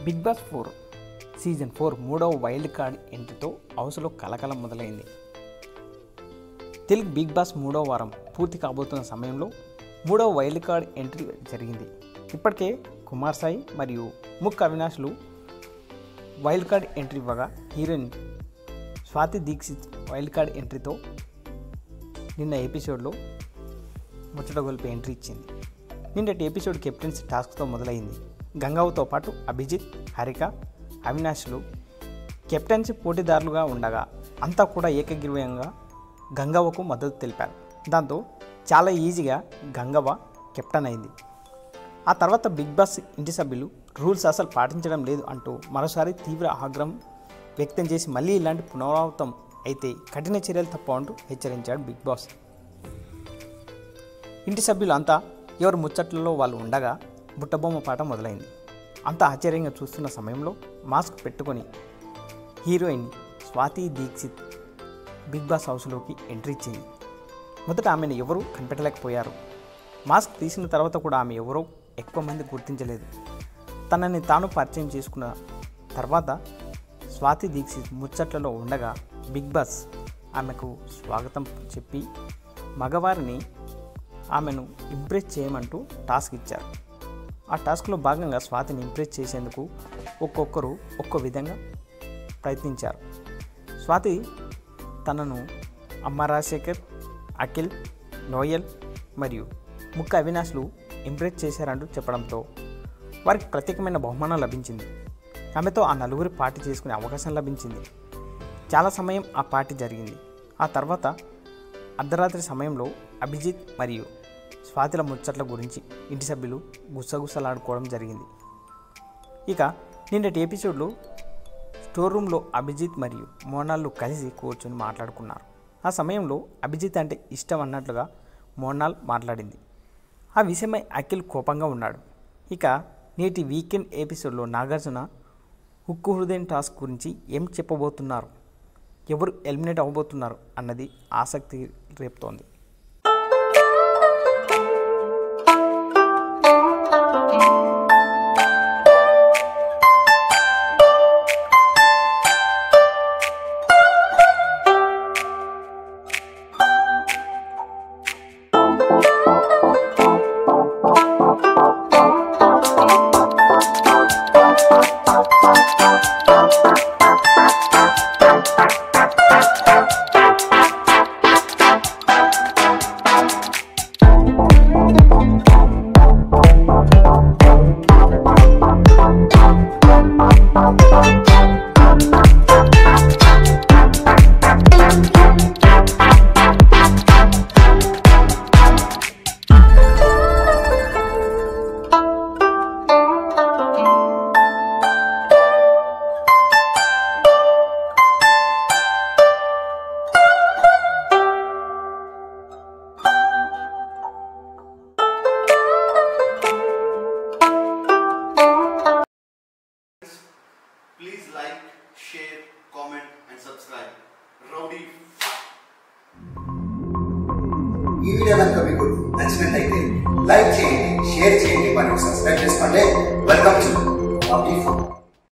Big Boss four season four మూడవ wild card ఎంట్రీతో హౌస్లో కలకలం మొదలైంది తెలుగు బిగ్ బాస్ మూడవ వారం పూర్తి కాబోతున్న సమయంలో మూడవ వైల్డ్ కార్డ్ ఎంట్రీ జరిగింది ఇప్పటికే కుమార్ సాయి మరియు ముక్ అవినాష్లు వైల్డ్ కార్డ్ ఎంట్రీ ఇవ్వగా heroine Swathi Deekshith wild card ఎంట్రీతో నిన్న ఎపిసోడ్లో ముచ్చట గొలిపి ఎంట్రీ ఇచ్చింది నిన్నటి ఎపిసోడ్ కెప్టెన్సీ టాస్క్తో మొదలైంది గంగావుతో పాటు అభిజిత్ హరిక అవినాష్లు కెప్టెన్సీ పోటీదారులుగా ఉండగా అంతా కూడా ఏకగ్రీవంగా గంగవ్వకు మద్దతు తెలిపారు దాంతో చాలా ఈజీగా గంగవ్వ కెప్టెన్ అయింది ఆ తర్వాత బిగ్ బాస్ ఇంటి సభ్యులు రూల్స్ అసలు పాటించడం లేదు అంటూ మరోసారి తీవ్ర ఆగ్రహం వ్యక్తం చేసి మళ్ళీ ఇలాంటి పునరావృతం అయితే కఠిన చర్యలు తప్ప అంటూ హెచ్చరించాడు బిగ్ బాస్ ఇంటి సభ్యులు అంతా ఎవరు ముచ్చట్లలో వాళ్ళు ఉండగా బుట్టబొమ్మ పాట మొదలైంది అంత ఆశ్చర్యంగా చూస్తున్న సమయంలో మాస్క్ పెట్టుకొని heroine Swathi Deekshith Bigg Boss హౌస్లోకి ఎంట్రీ ఇచ్చింది మొదట ఆమెను ఎవరూ కనిపెట్టలేకపోయారు మాస్క్ తీసిన తర్వాత కూడా ఆమె ఎవరో ఎక్కువ మంది గుర్తించలేదు తనని తాను పరిచయం చేసుకున్న తర్వాత స్వాతి దీక్షిత్ ముచ్చట్లలో ఉండగా బిగ్ బాస్ ఆమెకు స్వాగతం చెప్పి మగవారిని ఆమెను ఇంప్రెస్ చేయమంటూ టాస్క్ ఇచ్చారు ఆ టాస్క్లో భాగంగా స్వాతిని ఇంప్రెస్ చేసేందుకు ఒక్కొక్కరు ఒక్కో విధంగా ప్రయత్నించారు స్వాతి తనను అమ్మ రాజశేఖర్ అఖిల్ నోయల్ మరియు ముక్క అవినాష్లు ఇంప్రెస్ చేశారంటూ చెప్పడంతో వారికి ప్రత్యేకమైన బహుమానం లభించింది ఆమెతో ఆ నలుగురి పార్టీ చేసుకునే అవకాశం లభించింది చాలా సమయం ఆ పార్టీ జరిగింది ఆ తర్వాత అర్ధరాత్రి సమయంలో అభిజిత్ మరియు స్వాతిల ముచ్చట్ల గురించి ఇంటి సభ్యులు గుసగుసలాడుకోవడం జరిగింది ఇక నిన్నటి ఎపిసోడ్లో స్టోర్ రూమ్లో అభిజిత్ మరియు మోనాళ్ళు కలిసి కూర్చొని మాట్లాడుకున్నారు ఆ సమయంలో అభిజిత్ అంటే ఇష్టం అన్నట్లుగా మోనాల్ మాట్లాడింది ఆ విషయమై అఖిల్ కోపంగా ఉన్నాడు ఇక నేటి వీకెండ్ ఎపిసోడ్లో నాగార్జున ఉక్కు హృదయం టాస్క్ గురించి ఏం చెప్పబోతున్నారు ఎవరు ఎలిమినేట్ అవ్వబోతున్నారు అన్నది ఆసక్తి రేపుతోంది Please like, share, comment, and subscribe. Rowdy. ఈ వీడియో కనుక మీకు నచ్చినట్లయితే లైక్ చేయండి షేర్ చేయండి మరియు సబ్స్క్రైబ్ చేసుకోండి వెల్కమ్ టు